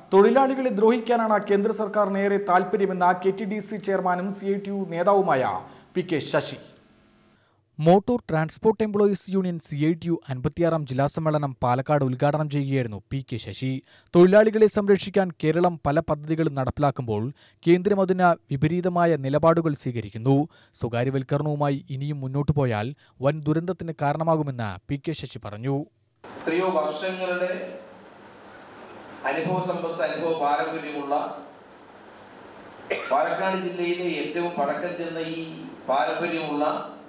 തൊഴിലാളികളെ ദ്രോഹിക്കാനാണ് കേന്ദ്ര സർക്കാരിന് ഏറെ താൽപ്പര്യമെന്ന കെ ടി ഡി സി ചെയർമാനും സി ഐ ടി യു നേതാവുമായ P K Sasi motor transport employees union C I T U അൻപത്തിയാറാം ജില്ലാ സമ്മേളനം പാലക്കാട് ഉദ്ഘാടനം ചെയ്യുകയായിരുന്നു പി കെ ശശി തൊഴിലാളികളെ സംരക്ഷിക്കാൻ കേരളം പല പദ്ധതികളും നടപ്പിലാക്കുമ്പോൾ കേന്ദ്രം അതിന് വിപരീതമായ നിലപാടുകൾ സ്വീകരിക്കുന്നു സ്വകാര്യവൽക്കരണവുമായി ഇനിയും മുന്നോട്ടു പോയാൽ വൻ ദുരന്തത്തിന് കാരണമാകുമെന്ന് പി കെ ശശി പറഞ്ഞു എത്രയോ വർഷങ്ങളുടെ അനുഭവ സമ്പത്ത് അനുഭവ പാരമ്പര്യമുള്ള പാലക്കാട് ജില്ലയിലെ ഏറ്റവും പഴക്കം ചെന്ന ഈ പാരമ്പര്യമുള്ള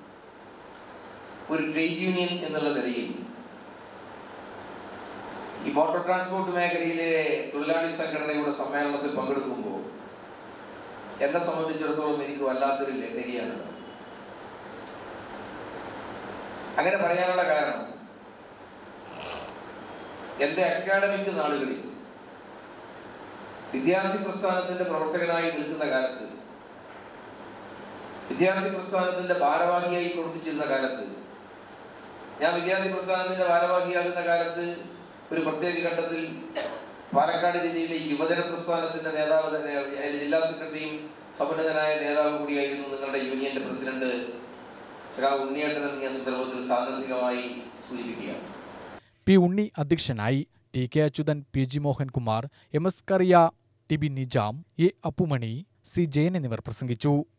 ഒരു ട്രേഡ് യൂണിയൻ എന്നുള്ള നിലയിൽ ഈ മോട്ടോർ ട്രാൻസ്പോർട്ട് മേഖലയിലെ തൊഴിലാളി സംഘടനയുടെ സമ്മേളനത്തിൽ പങ്കെടുക്കുമ്പോൾ എന്നെ സംബന്ധിച്ചിടത്തോളം എനിക്ക് വല്ലാത്തൊരു ലഹരിയാണ് അങ്ങനെ പറയാനുള്ള കാരണം എൻ്റെ അക്കാഡമിക് നാളുകളിൽ വിദ്യാർത്ഥി പ്രസ്ഥാനത്തിന്റെ പ്രവർത്തകനായി നിൽക്കുന്ന കാലത്ത് വിദ്യാർത്ഥി പ്രസ്ഥാനത്തിന്റെ ഭാരവാഹിയായി പ്രവർത്തിച്ചിരുന്ന കാലത്ത് ഞാൻ വിദ്യാർത്ഥി പ്രസ്ഥാനത്തിന്റെ ഭാരവാഹിയാകുന്ന കാലത്ത് ഒരു പ്രത്യേക ഘട്ടത്തിൽ പാലക്കാട് ജില്ലയിലെ യുവജന പ്രസ്ഥാനത്തിന്റെ നേതാവ് തന്നെ അതിന്റെ ജില്ലാ സെക്രട്ടറിയും സമുന്നതനായ നേതാവ് കൂടിയായിരുന്നു നിങ്ങളുടെ യൂണിയന്റെ പ്രസിഡന്റ് സഖാവ് ഉണ്ണിയേട്ടൻ എന്ന് ഞാൻ സന്ദർഭത്തിൽ സാന്ദർഭികമായി സൂചിപ്പിക്കുകയാണ് പി ഉണ്ണി അധ്യക്ഷനായി T K Achuthan P G Mohankumar M S Kariya T B Nizam A Appumani C Jayan എന്നിവർ പ്രസംഗിച്ചു